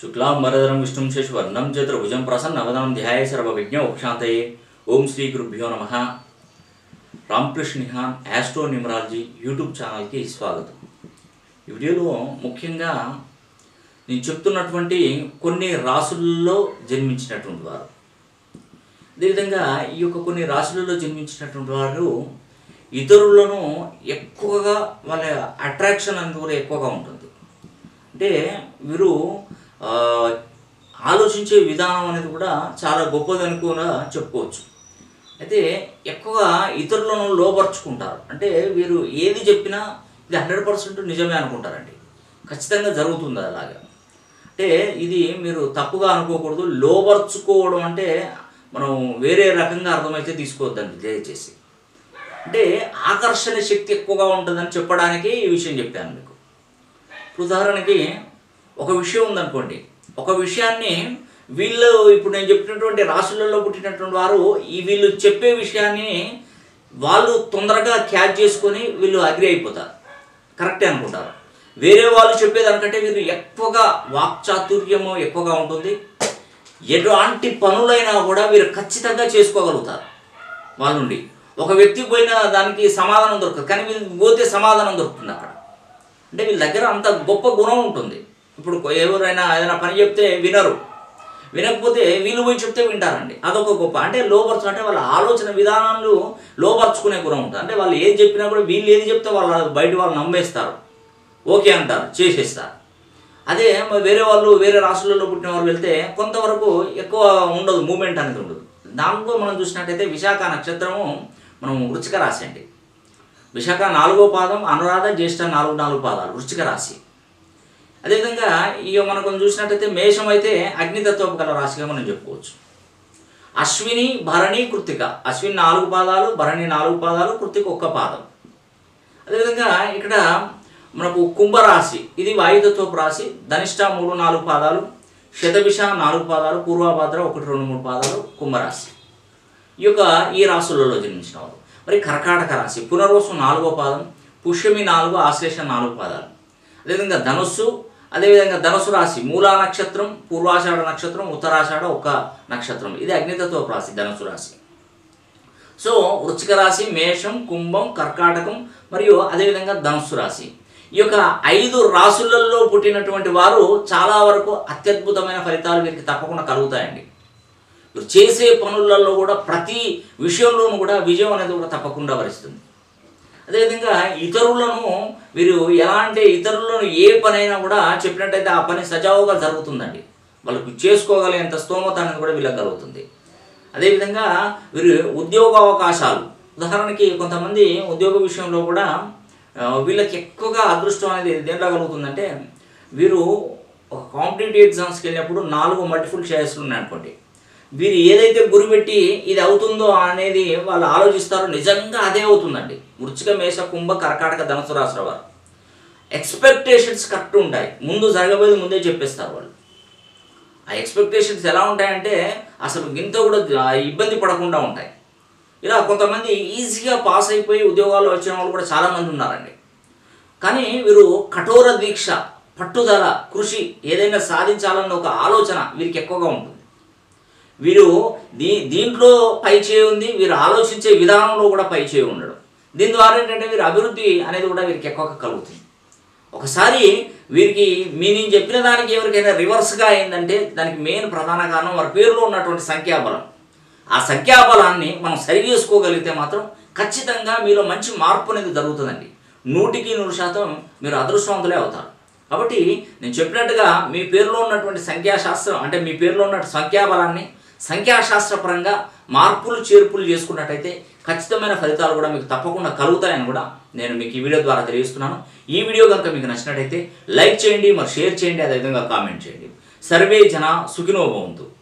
శుక్లాంబరధరం విష్ణుం శశివర్ణం చతుర్భుజం ప్రసన్నవదనం ధ్యాయ సర్వవిజ్ఞ ఉపశాంతయే ఓం శ్రీ గురుభ్యో నమ రామకృష్ణ నిహాన్ యాస్ట్రో న్యూమరాలజీ యూట్యూబ్ ఛానల్కి స్వాగతం ఈ వీడియోలో ముఖ్యంగా నేను చెప్తున్నటువంటి కొన్ని రాసులలో జన్మించినటువంటి వారు అదేవిధంగా ఈ యొక్క కొన్ని రాశులలో జన్మించినటువంటి వారు ఇతరులను ఎక్కువగా వాళ్ళ అట్రాక్షన్ అనేది కూడా ఎక్కువగా ఉంటుంది అంటే వీరు ఆ, ఆలోచించే విధానం అనేది కూడా చాలా గొప్పదని కూడా చెప్పుకోవచ్చు అయితే ఎక్కువగా ఇతరులను లోపరుచుకుంటారు అంటే వీరు ఏది చెప్పినా ఇది హండ్రెడ్ పర్సెంట్ నిజమే అనుకుంటారండి ఖచ్చితంగా జరుగుతుంది అలాగా అంటే ఇది మీరు తప్పుగా అనుకోకూడదు లోపరుచుకోవడం అంటే మనం వేరే రకంగా అర్థమైతే తీసుకోవద్దండి దయచేసి అంటే ఆకర్షణ శక్తి ఎక్కువగా ఉంటుందని చెప్పడానికి ఈ విషయం చెప్పాను మీకు ఇప్పుడు ఉదాహరణకి ఒక విషయం ఉందనుకోండి ఒక విషయాన్ని వీళ్ళు ఇప్పుడు నేను చెప్పినటువంటి రాశులలో పుట్టినటువంటి వారు ఈ వీళ్ళు చెప్పే విషయాన్ని వాళ్ళు తొందరగా క్యాచ్ చేసుకొని వీళ్ళు అగ్రి అయిపోతారు కరెక్టే అనుకుంటారు వేరే వాళ్ళు చెప్పేదానికంటే వీళ్ళు ఎక్కువగా వాక్చాతుర్యము ఎక్కువగా ఉంటుంది ఎలాంటి పనులైనా కూడా వీరు ఖచ్చితంగా చేసుకోగలుగుతారు వాళ్ళ నుండి ఒక వ్యక్తికి పోయిన దానికి సమాధానం దొరకదు కానీ వీళ్ళకి పోతే సమాధానం దొరుకుతుంది అక్కడ అంటే వీళ్ళ దగ్గర అంత గొప్ప గుణం ఉంటుంది ఇప్పుడు ఎవరైనా ఏదైనా పని చెప్తే వినరు వినకపోతే వీళ్ళు పోయి చెప్తే వింటారండి అదొక గొప్ప అంటే లోపరచు అంటే వాళ్ళ ఆలోచన విధానాలు లోపరుచుకునే గుణం ఉంటుంది అంటే వాళ్ళు ఏది చెప్పినా కూడా వీళ్ళు ఏది చెప్తే వాళ్ళు బయట వాళ్ళు నమ్మేస్తారు ఓకే అంటారు చేసేస్తారు అదే మరి వేరే వాళ్ళు వేరే రాష్ట్రాలలో పుట్టిన వాళ్ళు వెళ్తే కొంతవరకు ఎక్కువ ఉండదు మూమెంట్ అనేది ఉండదు దాంట్లో మనం చూసినట్టయితే విశాఖ నక్షత్రము మనం వృచ్చిక రాశి అండి విశాఖ నాలుగో పాదం అనురాధ జ్యేష్ఠ నాలుగు నాలుగు పాదాలు వృచ్చిక రాశి అదేవిధంగా ఇక మనం చూసినట్టయితే మేషం అయితే అగ్నితత్వపు గల రాశిగా మనం చెప్పుకోవచ్చు అశ్విని భరణి కృత్తిక అశ్విని నాలుగు పాదాలు భరణి నాలుగు పాదాలు కృత్తిక ఒక్క పాదం అదేవిధంగా ఇక్కడ మనకు కుంభరాశి ఇది వాయుతత్వపు రాశి ధనిష్ట మూడు నాలుగు పాదాలు శతభిష నాలుగు పాదాలు పూర్వభద్ర ఒకటి రెండు మూడు పాదాలు కుంభరాశి ఈ యొక్క ఈ రాశులలో జన్మించిన వారు మరి కర్కాటక రాశి పునర్వసు నాలుగో పాదం పుష్యమి నాలుగు ఆశ్లేష నాలుగు పాదాలు అదేవిధంగా ధనుస్సు అదేవిధంగా ధనుసు రాశి మూలా నక్షత్రం పూర్వాషాఢ నక్షత్రం ఉత్తరాషాఢ ఒక నక్షత్రం ఇది అగ్నితత్వ రాశి ధనుసు రాశి సో వృచ్చిక రాశి మేషం కుంభం కర్కాటకం మరియు అదేవిధంగా ధనుస్సు రాశి ఈ యొక్క ఐదు రాశులలో పుట్టినటువంటి వారు చాలా వరకు అత్యద్భుతమైన ఫలితాలు వీరికి తప్పకుండా కలుగుతాయండి వీరు చేసే పనులలో కూడా ప్రతి విషయంలోనూ కూడా విజయం అనేది కూడా తప్పకుండా వరిస్తుంది అదేవిధంగా ఇతరులను వీరు ఎలా అంటే ఇతరులను ఏ పనైనా కూడా చెప్పినట్టయితే ఆ పని సజావుగా జరుగుతుందండి వాళ్ళకు చేసుకోగలిగేంత స్తోమత అనేది కూడా వీళ్ళకి కలుగుతుంది అదేవిధంగా వీరు ఉద్యోగ అవకాశాలు ఉదాహరణకి కొంతమంది ఉద్యోగ విషయంలో కూడా ఆ, వీళ్ళకి ఎక్కువగా అదృష్టం అనేది దేంట్లో కలుగుతుందంటే వీరు ఒక కాంపిటేటివ్ ఎగ్జామ్స్కి వెళ్ళినప్పుడు నాలుగు మల్టిపుల్ చాయిస్లు ఉన్నాయనుకోండి వీరు ఏదైతే గురిపెట్టి ఇది అవుతుందో అనేది వాళ్ళు ఆలోచిస్తారో నిజంగా అదే అవుతుందండి వృచ్చిక మేష కుంభ కర్కాటక ధనుసు రాశుల వారు ఎక్స్పెక్టేషన్స్ కరెక్ట్ ఉంటాయి ముందు జరగబోయేది ముందే చెప్పేస్తారు వాళ్ళు ఆ ఎక్స్పెక్టేషన్స్ ఎలా ఉంటాయంటే అసలు గింత కూడా ఆ ఇబ్బంది పడకుండా ఉంటాయి ఇలా కొంతమంది ఈజీగా పాస్ అయిపోయి ఉద్యోగాల్లో వచ్చిన వాళ్ళు కూడా చాలామంది ఉన్నారండి కానీ వీరు కఠోర దీక్ష పట్టుదల కృషి ఏదైనా సాధించాలన్న ఒక ఆలోచన వీరికి ఎక్కువగా ఉంటుంది వీరు దీ దీంట్లో పై చేయి ఉంది వీరు ఆలోచించే విధానంలో కూడా పై చేయి ఉండడం దీని ద్వారా ఏంటంటే వీరి అభివృద్ధి అనేది కూడా వీరికి ఎక్కువగా కలుగుతుంది ఒకసారి వీరికి మీ నేను చెప్పిన దానికి ఎవరికైనా రివర్స్గా అయిందంటే దానికి మెయిన్ ప్రధాన కారణం వారి పేరులో ఉన్నటువంటి సంఖ్యాబలం ఆ సంఖ్యాబలాన్ని మనం సరి చేసుకోగలిగితే మాత్రం ఖచ్చితంగా మీలో మంచి మార్పు అనేది జరుగుతుందండి నూటికి నూరు శాతం మీరు అదృష్టవంతులే అవుతారు కాబట్టి నేను చెప్పినట్టుగా మీ పేరులో ఉన్నటువంటి సంఖ్యాశాస్త్రం అంటే మీ పేరులో ఉన్న సంఖ్యాబలాన్ని సంఖ్యాశాస్త్రపరంగా మార్పులు చేర్పులు చేసుకున్నట్టయితే ఖచ్చితమైన ఫలితాలు కూడా మీకు తప్పకుండా కలుగుతాయని కూడా నేను మీకు ఈ వీడియో ద్వారా తెలియజేస్తున్నాను ఈ వీడియో కనుక మీకు నచ్చినట్టయితే లైక్ చేయండి మరి షేర్ చేయండి అదేవిధంగా కామెంట్ చేయండి సర్వే జన సుఖినో భవంతు